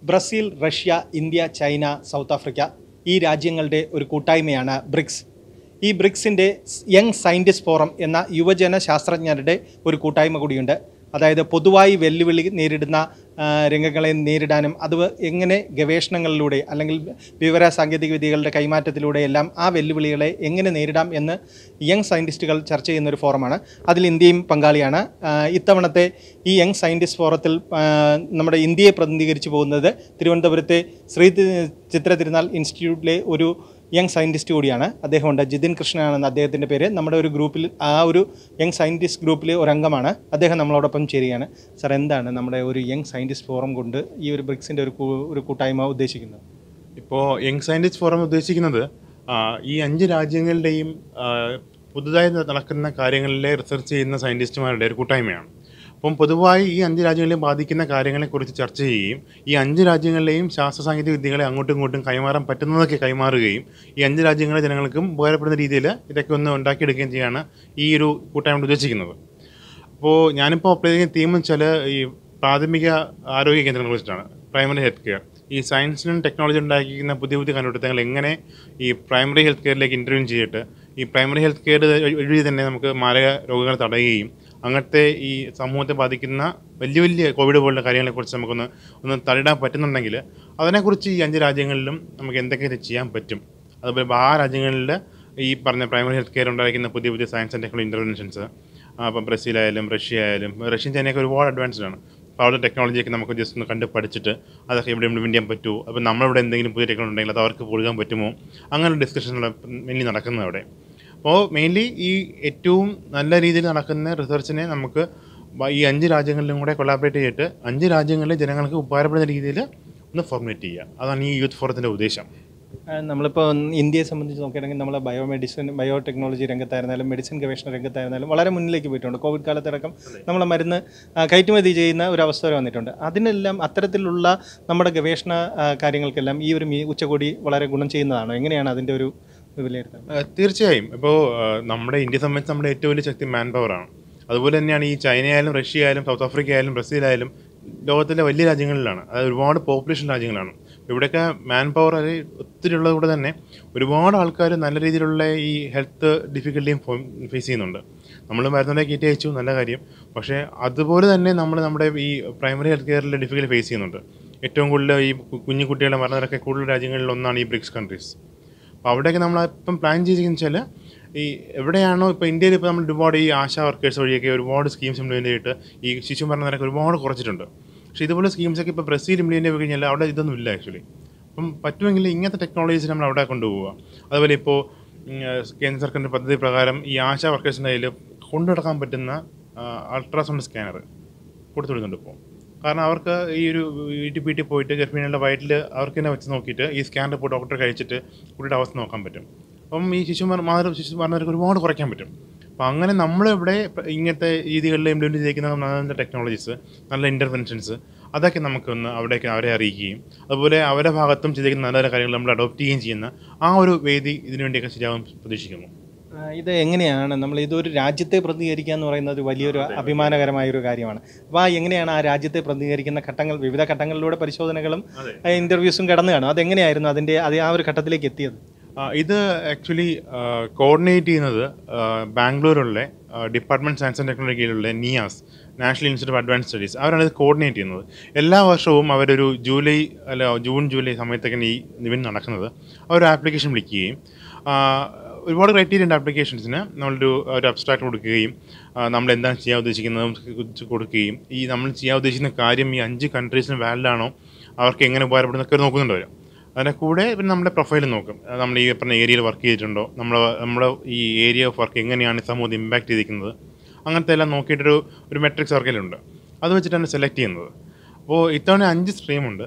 Brazil Russia India China South Africa ഈ രാജ്യങ്ങളുടെ ഒരു കൂട്ടായ്മയാണ് ബ്രിക്സ് ഈ ബ്രിക്സിൻ്റെ യങ് സയൻറ്റിസ്റ്റ് ഫോറം എന്ന യുവജന ശാസ്ത്രജ്ഞരുടെ ഒരു കൂട്ടായ്മ കൂടിയുണ്ട് അതായത് പൊതുവായി വെല്ലുവിളി നേരിടുന്ന ആ, രംഗങ്ങളെ നേരിടാനും അത് എങ്ങനെ ഗവേഷണങ്ങളിലൂടെ അല്ലെങ്കിൽ വിവര സാങ്കേതിക വിദ്യകളുടെ കൈമാറ്റത്തിലൂടെ എല്ലാം ആ വെല്ലുവിളികളെ എങ്ങനെ നേരിടാം എന്ന് യങ് സയൻറ്റിസ്റ്റുകൾ ചർച്ച ചെയ്യുന്ന ഒരു ഫോറമാണ് അതിൽ ഇന്ത്യയും പങ്കാളിയാണ് ആ, ഇത്തവണത്തെ ഈ യങ് സയൻറ്റിസ്റ്റ് ഫോറത്തിൽ ആ, നമ്മുടെ ഇന്ത്യയെ പ്രതിനിധീകരിച്ച് പോകുന്നത് തിരുവനന്തപുരത്തെ ശ്രീ തി- ചിത്ര തിരുനാൾ ഇൻസ്റ്റിറ്റ്യൂട്ടിലെ ഒരു യങ് സയൻറ്റിസ്റ്റ് കൂടിയാണ് അദ്ദേഹമുണ്ട് ജിതിൻ കൃഷ്ണനാണെന്ന് അദ്ദേഹത്തിൻ്റെ പേര് നമ്മുടെ ഒരു ഗ്രൂപ്പിൽ ആ ഒരു യങ് സയൻറ്റിസ്റ്റ് ഗ്രൂപ്പിലെ ഒരു അംഗമാണ് അദ്ദേഹം നമ്മളോടൊപ്പം ചേരുകയാണ് സാർ എന്താണ് നമ്മുടെ ഒരു യങ് സയൻറ്റിസ്റ്റ് ഫോറം കൊണ്ട് ഈ ഒരു ബ്രിക്സിൻ്റെ ഒരു കൂ- ഒരു കൂട്ടായ്മ ഉദ്ദേശിക്കുന്നത് ഇപ്പോൾ യങ് സയൻറ്റിസ്റ്റ് ഫോറം ഉദ്ദേശിക്കുന്നത് ആ, ഈ അഞ്ച് രാജ്യങ്ങളുടെയും ആ, പുതുതായി നടക്കുന്ന കാര്യങ്ങളിലെ റിസർച്ച് ചെയ്യുന്ന സയൻറ്റിസ്റ്റുമാരുടെ ഒരു കൂട്ടായ്മയാണ് അപ്പം പൊതുവായി ഈ അഞ്ച് രാജ്യങ്ങളെയും ബാധിക്കുന്ന കാര്യങ്ങളെക്കുറിച്ച് ചർച്ച ചെയ്യുകയും ഈ അഞ്ച് രാജ്യങ്ങളിലെയും ശാസ്ത്ര സാങ്കേതിക വിദ്യകളെ അങ്ങോട്ടും ഇങ്ങോട്ടും കൈമാറാൻ പറ്റുന്നതൊക്കെ കൈമാറുകയും ഈ അഞ്ച് രാജ്യങ്ങളിലെ ജനങ്ങൾക്കും ഉപകാരപ്പെടുന്ന രീതിയിൽ ഇതൊക്കെ ഒന്ന് ഉണ്ടാക്കിയെടുക്കുകയും ചെയ്യാണ് ഈ ഒരു കൂട്ടായ്മ കൊണ്ട് ഉദ്ദേശിക്കുന്നത് അപ്പോൾ ഞാനിപ്പോൾ അപ്ലൈ ചെയ്യുന്ന തീം എന്ന് വെച്ചാൽ ഈ പ്രാഥമിക ആരോഗ്യ കേന്ദ്രങ്ങളെ കുറിച്ചിട്ടാണ് പ്രൈമറി ഹെൽത്ത് കെയർ ഈ സയൻസിനും ടെക്നോളജി ഉണ്ടാക്കിയിരിക്കുന്ന പുതിയ പുതിയ കണ്ടുപിടുത്തങ്ങൾ എങ്ങനെ ഈ പ്രൈമറി ഹെൽത്ത് കെയറിലേക്ക് ഇൻ്റർവ്യൂ ചെയ്തിട്ട് ഈ പ്രൈമറി ഹെൽത്ത് കെയർ വഴി തന്നെ നമുക്ക് മാരക രോഗങ്ങൾ തടയുകയും അങ്ങനത്തെ ഈ സമൂഹത്തെ ബാധിക്കുന്ന വലിയ വലിയ കോവിഡ് പോലുള്ള കാര്യങ്ങളെക്കുറിച്ച് നമുക്കൊന്ന് ഒന്ന് തടയിടാൻ പറ്റുന്നുണ്ടെങ്കിൽ അതിനെക്കുറിച്ച് ഈ അഞ്ച് രാജ്യങ്ങളിലും നമുക്ക് എന്തൊക്കെ ചെയ്യാൻ പറ്റും അതുപോലെ ആ രാജ്യങ്ങളിൽ ഈ പറഞ്ഞ പ്രൈമറി ഹെൽത്ത് കെയർ ഉണ്ടായിരിക്കുന്ന പുതിയ പുതിയ സയൻസ് ആൻഡ് ടെക്നോളജി ഇൻ്റർവെൻഷൻസ് അപ്പം ബ്രസീലായാലും റഷ്യ ആയാലും റഷ്യൻ ചൈനയൊക്കെ ഒരുപാട് അഡ്വാൻസ്ഡ് ആണ് അപ്പോൾ അവരുടെ ടെക്നോളജിയൊക്കെ നമുക്ക് ജസ്റ്റ് ഒന്ന് കണ്ട് പഠിച്ചിട്ട് അതൊക്കെ ഇവിടെ ഇംപ്ലിമെൻറ്റ് ചെയ്യാൻ പറ്റുമോ അപ്പോൾ നമ്മളിവിടെ എന്തെങ്കിലും പുതിയ ടെക്നോളജി ഉണ്ടെങ്കിൽ അത് അവർക്ക് കൊടുക്കാൻ പറ്റുമോ അങ്ങനെ ഡിസ്കഷൻ മെയിൻലി നടക്കുന്നത് അവിടെ അപ്പോൾ മെയിൻലി ഈ ഏറ്റവും നല്ല രീതിയിൽ നടക്കുന്ന റിസർച്ചിനെ നമുക്ക് ബ- ഈ അഞ്ച് രാജ്യങ്ങളിലും കൂടെ കൊളാബറേറ്റ് ചെയ്തിട്ട് അഞ്ച് രാജ്യങ്ങളിലെ ജനങ്ങൾക്ക് ഉപകാരപ്പെടുന്ന രീതിയിൽ ഒന്ന് ഫോർമുലേറ്റ് ചെയ്യുക അതാണ് ഈ യൂത്ത് ഫോറത്തിൻ്റെ ഉദ്ദേശം ആ, നമ്മളിപ്പോൾ ഇന്ത്യയെ സംബന്ധിച്ച് നോക്കുകയാണെങ്കിൽ നമ്മൾ ബയോമെഡിസിൻ ബയോടെക്നോളജി രംഗത്തായിരുന്നാലും മെഡിസിൻ ഗവേഷണ രംഗത്തായിരുന്നാലും വളരെ മുന്നിലേക്ക് പോയിട്ടുണ്ട് കോവിഡ് കാലത്തടക്കം നമ്മൾ മരുന്ന് ആ, കയറ്റുമതി ചെയ്യുന്ന ഒരു അവസ്ഥ വരെ വന്നിട്ടുണ്ട് അതിനെല്ലാം അത്തരത്തിലുള്ള നമ്മുടെ ഗവേഷണ ആ, കാര്യങ്ങൾക്കെല്ലാം ഈ ഒരു മീ ഉച്ചകോടി വളരെ ഗുണം ചെയ്യുന്നതാണോ എങ്ങനെയാണ് അതിൻ്റെ ഒരു വിലയിരുത്തൽ ആ, തീർച്ചയായും ഇപ്പോൾ നമ്മുടെ ഇന്ത്യയെ സംബന്ധിച്ച് നമ്മുടെ ഏറ്റവും വലിയ ശക്തി മാൻ പവറാണ് അതുപോലെ തന്നെയാണ് ഈ ചൈനയായാലും റഷ്യ ആയാലും സൗത്ത് ആഫ്രിക്ക ആയാലും ബ്രസീൽ ആയാലും ലോകത്തിലെ വലിയ രാജ്യങ്ങളിലാണ് അതായത് ഒരുപാട് പോപ്പുലേഷൻ രാജ്യങ്ങളാണ് ഇവിടെയൊക്കെ മാൻ പവർ അത് ഒത്തിരി ഉള്ളത് കൊണ്ട് തന്നെ ഒരുപാട് ആൾക്കാർ നല്ല രീതിയിലുള്ള ഈ ഹെൽത്ത് ഡിഫിക്കൽട്ടിയും ഫേസ് ചെയ്യുന്നുണ്ട് നമ്മൾ മരുന്നുണ്ടെ കയറ്റി അയച്ചു നല്ല കാര്യം പക്ഷേ അതുപോലെ തന്നെ നമ്മൾ നമ്മുടെ ഈ പ്രൈമറി ഹെൽത്ത് കെയറിലെ ഡിഫിക്കൽട്ടി ഫേസ് ചെയ്യുന്നുണ്ട് ഏറ്റവും കൂടുതൽ ഈ കു- കുഞ്ഞു കുട്ടികളുടെ മരണനിരക്ക് കൂടുതൽ രാജ്യങ്ങളിൽ ഒന്നാണ് ഈ ബ്രിക്സ് കൺട്രീസ് അപ്പോൾ അവിടെയൊക്കെ നമ്മൾ ഇപ്പം പ്ലാൻ ചെയ്തിരിക്കുന്നത് വെച്ചാൽ ഈ എവിടെയാണോ ഇപ്പോൾ ഇന്ത്യയിൽ ഇപ്പോൾ നമ്മൾ ഒരുപാട് ഈ ആശാ വർക്കേഴ്സ് വഴിയൊക്കെ ഒരുപാട് സ്കീംസ് ഇംപ്ലിമെൻറ്റ് ചെയ്തിട്ട് ഈ ശിശു മരണ നിരക്ക് ഒരുപാട് കുറച്ചിട്ടുണ്ട് പക്ഷേ ഇതുപോലെ സ്കീംസൊക്കെ ഇപ്പോൾ ബ്രസീൽ ഇംപ്ലിമെൻറ്റ് ചെയ്ത് കഴിഞ്ഞാൽ അവിടെ ഇതൊന്നും ഇല്ല ആക്ച്വലി അപ്പം പറ്റുമെങ്കിൽ ഇങ്ങനത്തെ ടെക്നോളജീസ് നമ്മൾ അവിടെ കൊണ്ടുപോവുക അതുപോലെ ഇപ്പോൾ ഉം, കേന്ദ്ര സർക്കാരിൻ്റെ പദ്ധതി പ്രകാരം ഈ ആശാ വർക്കേഴ്സിൻ്റെ കയ്യിൽ കൊണ്ടു നടക്കാൻ പറ്റുന്ന അൾട്രാസൗണ്ട് സ്കാനർ കൊടുത്തു വിടുന്നുണ്ട് ഇപ്പോൾ കാരണം അവർക്ക് ഈ ഒരു വീട്ടിൽ വീട്ടിൽ പോയിട്ട് ഗർഭിണികളുടെ വയറ്റിൽ അവർക്ക് തന്നെ വെച്ച് നോക്കിയിട്ട് ഈ സ്കാൻ റിപ്പോർട്ട് ഡോക്ടറെ കഴിച്ചിട്ട് കുട്ടിയുടെ അവസ്ഥ നോക്കാൻ പറ്റും അപ്പം ഈ ശിശു മര- മാതൃ ശിശു മരണനിരക്ക് ഒരുപാട് കുറയ്ക്കാൻ പറ്റും അപ്പം അങ്ങനെ നമ്മളിവിടെ ഇപ്പ- ഇങ്ങനത്തെ രീതികളിൽ ഇംപ്ലിമെൻറ്റ് ചെയ്തിരിക്കുന്ന നല്ല ടെക്നോളജീസ് നല്ല ഇൻ്റർവെൻഷൻസ് അതൊക്കെ നമുക്കൊന്ന് അവിടേക്ക് അവരെ അറിയിക്കുകയും അതുപോലെ അവരുടെ ഭാഗത്തും ചെയ്തിരിക്കുന്ന നല്ല നല്ല കാര്യങ്ങൾ നമ്മൾ അഡോപ്റ്റ് ചെയ്യുകയും ചെയ്യുന്ന ആ ഒരു വേദി ഇതിനു വേണ്ടിയൊക്കെ ശരിയാകും പ്രതീക്ഷിക്കുന്നു ആ, ഇത് എങ്ങനെയാണ് നമ്മൾ ഇതൊരു രാജ്യത്തെ പ്രതിനിധീകരിക്കുക എന്ന് പറയുന്നത് ഒരു വലിയൊരു അഭിമാനകരമായ ഒരു കാര്യമാണ് അപ്പോൾ ആ എങ്ങനെയാണ് ആ രാജ്യത്തെ പ്രതിനിധീകരിക്കുന്ന ഘട്ടങ്ങൾ വിവിധ ഘട്ടങ്ങളിലൂടെ പരിശോധനകളും അതെ. ഇൻ്റർവ്യൂസും കടന്നു കാണും അതെങ്ങനെയായിരുന്നു അതിൻ്റെ അത് ആ ഒരു ഘട്ടത്തിലേക്ക് എത്തിയത് ആ, ഇത് ആക്ച്വലി കോർഡിനേറ്റ് ചെയ്യുന്നത് ആ, ബാംഗ്ലൂരിലുള്ള ഡിപ്പാർട്ട്മെൻറ്റ് സയൻസ് ആൻഡ് ടെക്നോളജിയിലുള്ള NIAS national institute of advance studies അവരാണ് ഇത് കോർഡിനേറ്റ് ചെയ്യുന്നത് എല്ലാ വർഷവും അവരൊരു ജൂലൈ അല്ല ജൂൺ ജൂലൈ സമയത്തൊക്കെയാണ് ഈ ഇവൻ നടക്കുന്നത് അവർ ആപ്ലിക്കേഷൻ വിളിക്കുകയും ആ, ഒരുപാട് ക്രൈറ്റീരിയ ഉണ്ട് ആപ്ലിക്കേഷൻസിന് നമ്മളൊരു ഒരു അബ്സ്ട്രാക്ട് കൊടുക്കുകയും ആ, നമ്മൾ എന്താണ് ചെയ്യാൻ ഉദ്ദേശിക്കുന്നതും കുറിച്ച് കൊടുക്കുകയും ഈ നമ്മൾ ചെയ്യാൻ ഉദ്ദേശിക്കുന്ന കാര്യം ഈ അഞ്ച് കൺട്രീസിന് വാലിഡ് ആണോ അവർക്ക് എങ്ങനെ ഉപകാരപ്പെടുന്നൊക്കെ നോക്കുന്നുണ്ട് അവർ അതിൻ്റെ കൂടെ പിന്നെ നമ്മുടെ പ്രൊഫൈൽ നോക്കും അത് നമ്മൾ ഈ പറഞ്ഞ ഏരിയയിൽ വർക്ക് ചെയ്തിട്ടുണ്ടോ നമ്മൾ നമ്മുടെ ഈ ഏരിയ ഓഫ് വർക്ക് എങ്ങനെയാണ് ഈ സമൂഹത്തെ ഇമ്പാക്റ്റ് ചെയ്തിരിക്കുന്നത് അങ്ങനത്തെ എല്ലാം നോക്കിയിട്ടൊരു ഒരു മെട്രിക്സ് വർക്കിലുണ്ട് അത് വെച്ചിട്ടാണ് സെലക്ട് ചെയ്യുന്നത് അപ്പോൾ ഇത്തവണ അഞ്ച് സ്ട്രീമുണ്ട്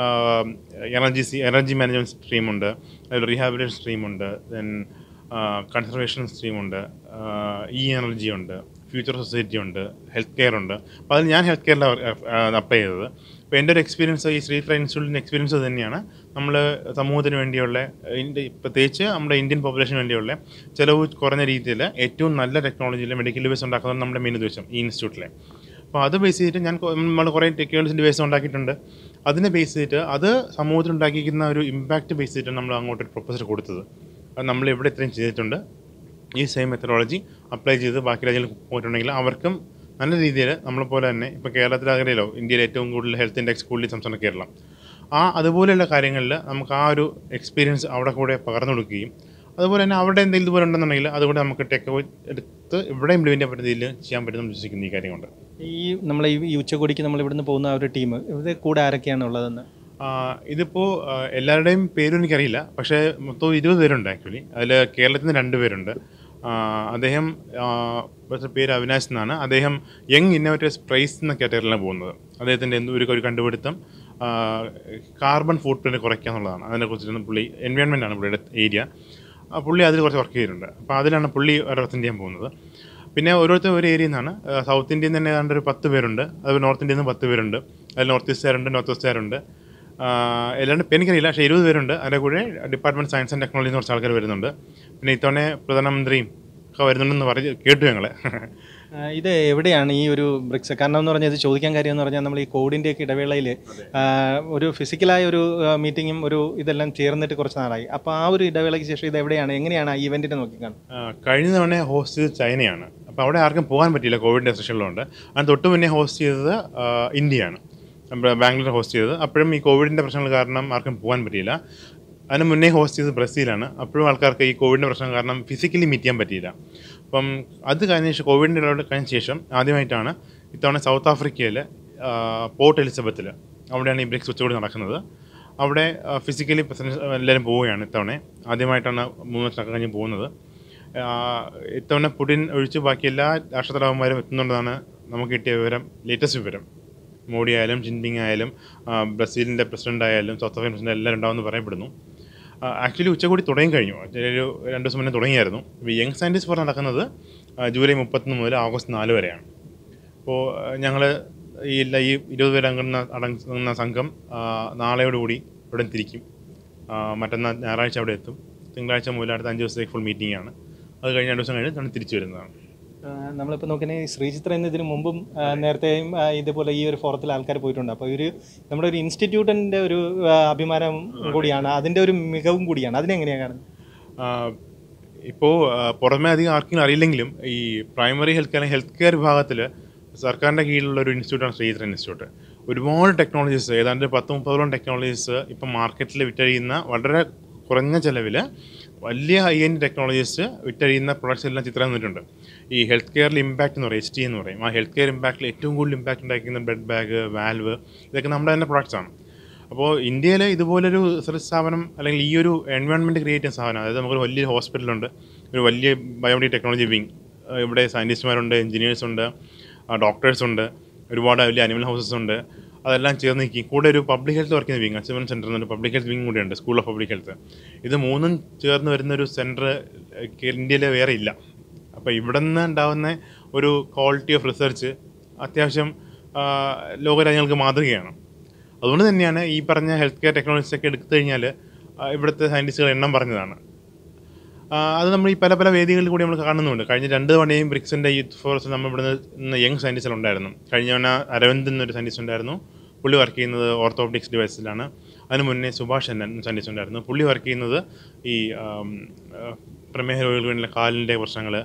എനർജി സി എനർജി മാനേജ്മെൻറ്റ് സ്ട്രീമുണ്ട് അതിൽ റീഹാബിലിറ്റേഷൻ സ്ട്രീമുണ്ട് ദെൻ കൺസർവേഷൻ സ്ട്രീമുണ്ട് ഇ എനർജി ഉണ്ട് ഫ്യൂച്ചർ സൊസൈറ്റി ഉണ്ട് ഹെൽത്ത് കെയർ ഉണ്ട് അപ്പോൾ അതിൽ ഞാൻ ഹെൽത്ത് കെയറിലാണ് അപ്ലൈ ചെയ്തത് അപ്പോൾ എൻ്റെ ഒരു എക്സ്പീരിയൻസ് ഈ ശ്രീ ഫ്രൈ ഇൻസ്റ്റിറ്റ്യൂട്ടിൻ്റെ എക്സ്പീരിയൻസ് തന്നെയാണ് നമ്മൾ സമൂഹത്തിന് വേണ്ടിയുള്ള ഇന്ത്യ പ്രത്യേകിച്ച് നമ്മുടെ ഇന്ത്യൻ പോപ്പുലേഷന് വേണ്ടിയുള്ള ചിലവ് കുറഞ്ഞ രീതിയിൽ ഏറ്റവും നല്ല ടെക്നോളജിയിൽ മെഡിക്കൽ ഡിവൈസ് ഉണ്ടാക്കുന്നത് നമ്മുടെ മെയിൻ ഉദ്ദേശം ഈ ഇൻസ്റ്റിറ്റ്യൂട്ടിലെ അപ്പോൾ അത് ബേസ് ചെയ്തിട്ട് ഞാൻ കൊ- നമ്മൾ കുറേ ടെക്നോളജി ഡിവൈസ് ഉണ്ടാക്കിയിട്ടുണ്ട് അതിനെ ബേസ് ചെയ്തിട്ട് അത് സമൂഹത്തിൽ ഉണ്ടാക്കിയിരിക്കുന്ന ഒരു ഇമ്പാക്റ്റ് ബേസ് ചെയ്തിട്ടാണ് നമ്മൾ അങ്ങോട്ട് ഒരു പ്രൊപ്പോസൽ കൊടുത്തത് അത് നമ്മൾ എവിടെ ഇത്രയും ചെയ്തിട്ടുണ്ട് ഈ സെയിം മെത്തഡോളജി അപ്ലൈ ചെയ്ത് ബാക്കി രാജ്യങ്ങളിൽ പോയിട്ടുണ്ടെങ്കിൽ അവർക്കും നല്ല രീതിയിൽ നമ്മളെപ്പോലെ തന്നെ ഇപ്പോൾ കേരളത്തിൽ അറിയാലോ ഇന്ത്യയിൽ ഏറ്റവും കൂടുതൽ ഹെൽത്ത് ഇൻഡെക്സ് കൂടുതൽ സംസ്ഥാനം കേരളം ആ അതുപോലെയുള്ള കാര്യങ്ങളിൽ നമുക്ക് ആ ഒരു എക്സ്പീരിയൻസ് അവിടെ കൂടെ പകർന്നു കൊടുക്കുകയും അതുപോലെ തന്നെ അവിടെ എന്തെങ്കിലും ഇതുപോലെ ഉണ്ടെന്നുണ്ടെങ്കിൽ അതുകൂടെ നമുക്ക് ടേക്ക് എടുത്ത് ഇവിടെ ഇംപ്ലിമെൻ്റ് ചെയ്യാൻ പറ്റുന്ന രീതിയിൽ ചെയ്യാൻ പറ്റുമെന്ന് വിശ്വസിക്കുന്ന ഈ കാര്യം കൊണ്ട് ഈ നമ്മൾ ഈ ഉച്ചകോടിക്ക് നമ്മൾ ഇവിടുന്ന് പോകുന്ന ആ ഒരു ടീം ഇത് കൂടെ ആരൊക്കെയാണ് ഉള്ളതെന്ന് ആ, ഇതിപ്പോ ആ, എല്ലാവരുടെയും പേരും എനിക്കറിയില്ല പക്ഷേ മൊത്തം ഇരുപത് പേരുണ്ട് ആക്ച്വലി അതിൽ കേരളത്തിൽ നിന്ന് രണ്ട് പേരുണ്ട് ആ, അദ്ദേഹം ആ, ഇവിടുത്തെ പേര് അവിനാശ് എന്നാണ് അദ്ദേഹം യങ് ഇന്നോവേറ്റേഴ്സ് പ്രൈസ് എന്ന കാറ്റഗറിയിലാണ് പോകുന്നത് അദ്ദേഹത്തിൻ്റെ എന്തോ ഒരു ഒരു കണ്ടുപിടുത്തം കാർബൺ ഫുട് പ്രിൻറ്റ് കുറയ്ക്കുക എന്നുള്ളതാണ് അതിനെക്കുറിച്ചിട്ട് പുള്ളി എൻവയോൺമെൻ്റ് ആണ് പുള്ളിയുടെ ഏരിയ ആ, പുള്ളി അതിൽ കുറച്ച് വർക്ക് ചെയ്തിട്ടുണ്ട് അപ്പോൾ അതിലാണ് പുള്ളി റെപ്രസെൻറ്റ് ചെയ്യാൻ പോകുന്നത് പിന്നെ ഓരോരുത്തർ ഒരു ഏരിയയിൽ നിന്നാണ് ആ, സൗത്ത് ഇന്ത്യയിൽ നിന്ന് തന്നെ ഏതാണ്ട് ഒരു പത്ത് പേരുണ്ട് അതുപോലെ നോർത്ത് ഇന്ത്യയിൽ നിന്ന് പത്ത് പേരുണ്ട് അതിൽ നോർത്ത് ഈസ്റ്റുകാരുണ്ട് നോർത്ത് വെസ്റ്റുകാരുണ്ട് എല്ലാണ്ട് ഇപ്പം എനിക്കറിയില്ല പക്ഷേ ഇരുപത് പേരുണ്ട് അതിൻ്റെ കൂടെ ഡിപ്പാർട്ട്മെൻറ്റ് സയൻസ് ആൻഡ് ടെക്നോളജി കുറച്ച് ആൾക്കാർ വരുന്നുണ്ട് പിന്നെ ഇത്തവണ പ്രധാനമന്ത്രിയും ഒക്കെ വരുന്നുണ്ടെന്ന് പറഞ്ഞ് കേട്ടു ഞങ്ങൾ ആ, ഇത് എവിടെയാണ് ഈ ഒരു ബ്രിക്സ് കാരണം എന്ന് പറഞ്ഞാൽ ഇത് ചോദിക്കാൻ കാര്യം എന്ന് പറഞ്ഞാൽ നമ്മൾ ഈ കോഡിൻ്റെ ഒക്കെ ഇടവേളയിൽ ഒരു ഫിസിക്കലായ ഒരു മീറ്റിങ്ങും ഒരു ഇതെല്ലാം ചേർന്നിട്ട് കുറച്ച് നാളായി അപ്പോൾ ആ ഒരു ഇടവേളയ്ക്ക് ശേഷം ഇത് എവിടെയാണ് എങ്ങനെയാണ് ആ ഇവൻറ്റിനെ നോക്കിക്കാണുന്നത് ആ, കഴിഞ്ഞ തവണ ഹോസ്റ്റ് ചെയ്തത് ചൈനയാണ് അപ്പോൾ അവിടെ ആർക്കും പോകാൻ പറ്റിയില്ല കോവിഡിൻ്റെ റെസ്ട്രിക്ഷനിലുണ്ട് അതിന് തൊട്ട് മുന്നേ ഹോസ്റ്റ് ചെയ്തത് ആ, ഇന്ത്യയാണ് നമ്മുടെ ബാംഗ്ലൂർ ഹോസ്റ്റ് ചെയ്തത് അപ്പോഴും ഈ കോവിഡിൻ്റെ പ്രശ്നങ്ങൾ കാരണം ആർക്കും പോകാൻ പറ്റിയില്ല അതിന് മുന്നേ ഹോസ്റ്റ് ചെയ്തത് ബ്രസീലാണ് അപ്പോഴും ആൾക്കാർക്ക് ഈ കോവിഡിൻ്റെ പ്രശ്നം കാരണം ഫിസിക്കലി മീറ്റ് ചെയ്യാൻ പറ്റിയില്ല അപ്പം അത് കഴിഞ്ഞ ശേഷം കോവിഡിൻ്റെ ഇടപെടൽ കഴിഞ്ഞ ശേഷം ആദ്യമായിട്ടാണ് ഇത്തവണ സൗത്ത് ആഫ്രിക്കയിൽ പോർട്ട് എലിസബത്തിൽ അവിടെയാണ് ഈ ബ്രിക്സ് ഉച്ചകോടി നടക്കുന്നത് അവിടെ ഫിസിക്കലി പ്രസൻസ് എല്ലാവരും പോവുകയാണ് ഇത്തവണ ആദ്യമായിട്ടാണ് മൂന്ന് വർഷം കഴിഞ്ഞ് പോകുന്നത് ആഹ് ഇത്തവണ പുടിൻ ഒഴിച്ച് ബാക്കി എല്ലാ രാഷ്ട്രതലവന്മാരും എത്തുന്നുണ്ടെന്നാണ് നമുക്ക് കിട്ടിയ വിവരം ലേറ്റസ്റ്റ് വിവരം മോഡി ആയാലും ജിൻപിങ് ആയാലും ആഹ് ബ്രസീലിൻ്റെ പ്രസിഡന്റ് ആയാലും സൗത്ത് ആഫ്രിക്കൻ പ്രസിഡന്റ് എല്ലാവരും ഉണ്ടാവുമെന്ന് പറയപ്പെടുന്നു ആക്ച്വലി ഉച്ചകൂടി തുടങ്ങി കഴിഞ്ഞു Actually ഒരു രണ്ട് ദിവസം മുന്നേ തുടങ്ങിയായിരുന്നു ഇപ്പോൾ യങ് സയൻറ്റിസ്റ്റ് ഫോർ നടക്കുന്നത് ആഹ് ജൂലൈ മുപ്പത്തൊന്ന് മുതൽ ആഗസ്റ്റ് നാല് വരെയാണ് അപ്പോൾ ഞങ്ങൾ ഈ എല്ലാ ഈ ഇരുപത് പേര് അടങ്ങുന്ന അടങ്ങുന്ന സംഘം ആഹ് നാളെയോടുകൂടി ഇവിടെ തിരിക്കും ആഹ് മറ്റന്നാൾ ഞായറാഴ്ച അവിടെ എത്തും തിങ്കളാഴ്ച മുതൽ അടുത്ത അഞ്ച് ദിവസത്തേക്ക് ഫുൾ മീറ്റിംഗ് ആണ് അത് കഴിഞ്ഞ് രണ്ട് ദിവസം കഴിഞ്ഞ് നമ്മൾ തിരിച്ചു വരുന്നതാണ് ആ, നമ്മളിപ്പോൾ നോക്കുകയാണെങ്കിൽ ശ്രീചിത്ര എന്ന ഇതിന് മുമ്പും ആ, നേരത്തെയും ആ, ഇതുപോലെ ഈ ഒരു ഫോറത്തിൽ ആൾക്കാർ പോയിട്ടുണ്ട് അപ്പോൾ ഒരു നമ്മുടെ ഒരു ഇൻസ്റ്റിറ്റ്യൂട്ടിൻ്റെ ഒരു ആ, അഭിമാനം കൂടിയാണ് അതിൻ്റെ ഒരു മികവും കൂടിയാണ് അതിനെങ്ങനെയാണ് കാണുന്നത് ഇപ്പോൾ പുറമേ അധികം ആർക്കും അറിയില്ലെങ്കിലും ഈ primary health care health care വിഭാഗത്തിൽ സർക്കാരിൻ്റെ കീഴിലുള്ള ഒരു ഇൻസ്റ്റിറ്റ്യൂട്ടാണ് ശ്രീചിത്ര ഇൻസ്റ്റിറ്റ്യൂട്ട് ഒരുപാട് ടെക്നോളജീസ് ഏതാണ്ട് പത്ത് മുപ്പതോളം ടെക്നോളജീസ് ഇപ്പം മാർക്കറ്റിൽ വിറ്റഴിയുന്ന വളരെ കുറഞ്ഞ ചിലവിൽ വലിയ ഹൈ എൻഡ് ടെക്നോളജീസ് വിറ്റഴിയുന്ന പ്രൊഡക്ട്സ് എല്ലാം ചിത്രം തന്നിട്ടുണ്ട് ഈ ഹെൽത്ത് കെയറിൽ ഇമ്പാക്റ്റ് എന്ന് പറയും എച്ച് ടി എന്ന് പറയും ആ ഹെൽത്ത് കെയർ ഇമ്പാക്റ്റിൽ ഏറ്റവും കൂടുതൽ ഇമ്പാക്റ്റ് ഉണ്ടാക്കുന്ന ബ്ലഡ് ബാഗ് വാൽവ് ഇതൊക്കെ നമ്മുടെ തന്നെ പ്രൊഡക്ട്സ് ആണ് അപ്പോൾ ഇന്ത്യയിൽ ഇതുപോലൊരു റിസർച്ച് സ്ഥാപനം അല്ലെങ്കിൽ ഈ ഒരു എൻവയോൺമെൻറ്റ് ക്രിയേറ്റ് ചെയ്യുന്ന സാധനം അതായത് നമുക്കൊരു വലിയൊരു ഹോസ്പിറ്റലുണ്ട് ഒരു വലിയ ബയോമെഡിക് ടെക്നോളജി വിങ് ഇവിടെ സയൻറ്റിസ്റ്റുമാരുണ്ട് എഞ്ചിനീയേഴ്സ് ഉണ്ട് ഡോക്ടേഴ്സ് ഉണ്ട് ഒരുപാട് വലിയ അനിമൽ ഹൗസസ് ഉണ്ട് അതെല്ലാം ചേർന്ന് നിൽക്കി കൂടെ ഒരു പബ്ലിക് ഹെൽത്ത് വർക്ക് ചെയ്യുന്ന വിങ് അച്ചീവൻ സെൻറ്റർ എന്നൊരു പബ്ലിക് ഹെൽത്ത് വിങ് കൂടെ ഉണ്ട് സ്കൂൾ ഓഫ് പബ്ലിക് ഹെൽത്ത് ഇത് മൂന്നും ചേർന്ന് വരുന്ന ഒരു സെൻറ്റർ ഇന്ത്യയിൽ വേറെ ഇല്ല അപ്പോൾ ഇവിടെ നിന്ന് ഉണ്ടാകുന്ന ഒരു ക്വാളിറ്റി ഓഫ് റിസർച്ച് അത്യാവശ്യം ആ, ലോകരാജ്യങ്ങൾക്ക് മാതൃകയാണ് അതുകൊണ്ട് തന്നെയാണ് ഈ പറഞ്ഞ ഹെൽത്ത് കെയർ ടെക്നോളജീസ് ഒക്കെ എടുത്തു കഴിഞ്ഞാൽ ഇവിടുത്തെ സയൻറ്റിസ്റ്റുകൾ എണ്ണം പറഞ്ഞതാണ് ആ, അത് നമ്മൾ ഈ പല പല വേദികളിൽ കൂടി നമ്മൾ കാണുന്നുണ്ട് കഴിഞ്ഞ രണ്ട് തവണയും ബ്രിക്സിൻ്റെ യൂത്ത് ഫോറസ്റ്റ് നമ്മൾ ഇവിടുന്ന് ഇന്ന് യങ് സയൻറ്റിസ്റ്റുകൾ ഉണ്ടായിരുന്നു കഴിഞ്ഞ തവണ അരവിന്ദ് എന്നൊരു സയൻറ്റിസ്റ്റ് ഉണ്ടായിരുന്നു പുള്ളി വർക്ക് ചെയ്യുന്നത് ഓർത്തോപറ്റിക്സ് ഡിവൈസിലാണ് അതിന് മുന്നേ സുഭാഷ് എന്ന സയൻറ്റിസ്റ്റ് ഉണ്ടായിരുന്നു പുള്ളി വർക്ക് ചെയ്യുന്നത് ഈ ആം, ആ, പ്രമേഹ രോഗികൾക്ക് വേണ്ടിയുള്ള കാലിൻ്റെ പ്രശ്നങ്ങൾ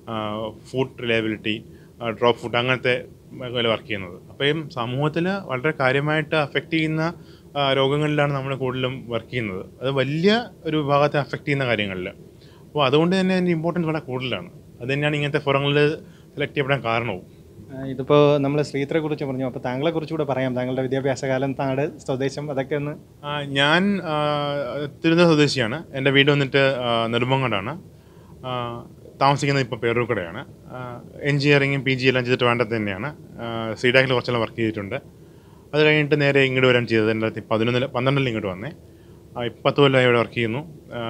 ഫുഡ് റിലയബിലിറ്റി ഡ്രോപ്പ് ഫുഡ് അങ്ങനത്തെ മേഖല വർക്ക് ചെയ്യുന്നത് അപ്പോൾ ഈ സമൂഹത്തിൽ വളരെ കാര്യമായിട്ട് അഫക്റ്റ് ചെയ്യുന്ന ആ, രോഗങ്ങളിലാണ് നമ്മൾ കൂടുതലും വർക്ക് ചെയ്യുന്നത് അത് വലിയ ഒരു വിഭാഗത്തെ അഫക്റ്റ് ചെയ്യുന്ന കാര്യങ്ങളിൽ അപ്പോൾ അതുകൊണ്ട് തന്നെ അതിൻ്റെ ഇമ്പോർട്ടൻസ് വളരെ കൂടുതലാണ് അത് തന്നെയാണ് ഇങ്ങനത്തെ ഫോറങ്ങളിൽ സെലക്ട് ചെയ്യപ്പെടാൻ കാരണവും ആ, ഇതിപ്പോൾ നമ്മൾ ശ്രീധരെ കുറിച്ച് പറഞ്ഞു അപ്പോൾ താങ്കളെ കുറിച്ചുകൂടെ പറയാം താങ്കളുടെ വിദ്യാഭ്യാസ കാലം നാട് സ്വദേശം അതൊക്കെ ഒന്ന് ആ, ഞാൻ ആ, തിരുവനന്തപുരം സ്വദേശിയാണ് എൻ്റെ വീട് വന്നിട്ട് ആ, നെടുമങ്ങാടാണ് ആ, താമസിക്കുന്നത് ഇപ്പോൾ പേരൂർക്കടയാണ് എഞ്ചിനീയറിങ്ങും പി ജി എല്ലാം ചെയ്തിട്ട് വേണ്ടത് തന്നെയാണ് സീഡാക്കിൽ കുറച്ചെല്ലാം വർക്ക് ചെയ്തിട്ടുണ്ട് അത് കഴിഞ്ഞിട്ട് നേരെ ഇങ്ങോട്ട് വരാൻ ചെയ്തത് രണ്ടായിരത്തി പതിനൊന്നിൽ പന്ത്രണ്ടിൽ ഇങ്ങോട്ട് വന്നേ ആ, ഇപ്പം പത്ത് കൊല്ലമായി ഇവിടെ വർക്ക് ചെയ്യുന്നു ആ,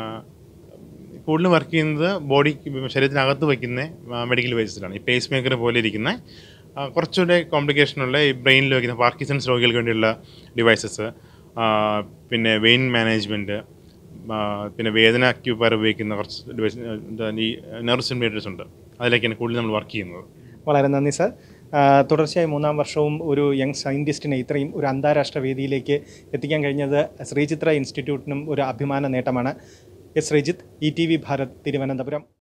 കൂടുതലും വർക്ക് ചെയ്യുന്നത് ബോഡി ശരീരത്തിനകത്ത് വയ്ക്കുന്ന മെഡിക്കൽ വേസ്റ്റസിലാണ് ഈ പേസ് മേക്കർ പോലെ ഇരിക്കുന്ന ആ, കുറച്ചുകൂടെ കോംപ്ലിക്കേഷനുള്ള ഈ ബ്രെയിനിൽ വയ്ക്കുന്ന പാർക്കിസൺസ് രോഗികൾക്ക് വേണ്ടിയുള്ള ഡിവൈസസ് പിന്നെ വെയിൻ മാനേജ്മെൻറ്റ് പിന്നെ വേദന അക്യൂപ്പയർ ഉപയോഗിക്കുന്ന കുറച്ച് ഡിവൈസ് എന്താ ഈ നെർവ് സ്റ്റിമുലേറ്റേഴ്സ് ഉണ്ട് അതിലേക്കാണ് കൂടുതൽ നമ്മൾ വർക്ക് ചെയ്യുന്നത് വളരെ നന്ദി സാർ ആ, തുടർച്ചയായി മൂന്നാം വർഷവും ഒരു യങ് സയൻറ്റിസ്റ്റിനെ ഇത്രയും ഒരു അന്താരാഷ്ട്ര വേദിയിലേക്ക് എത്തിക്കാൻ കഴിഞ്ഞത് ശ്രീചിത്ര ഇൻസ്റ്റിറ്റ്യൂട്ടിനും ഒരു അഭിമാന നേട്ടമാണ് S Sreejith E T V Bharat Thiruvananthapuram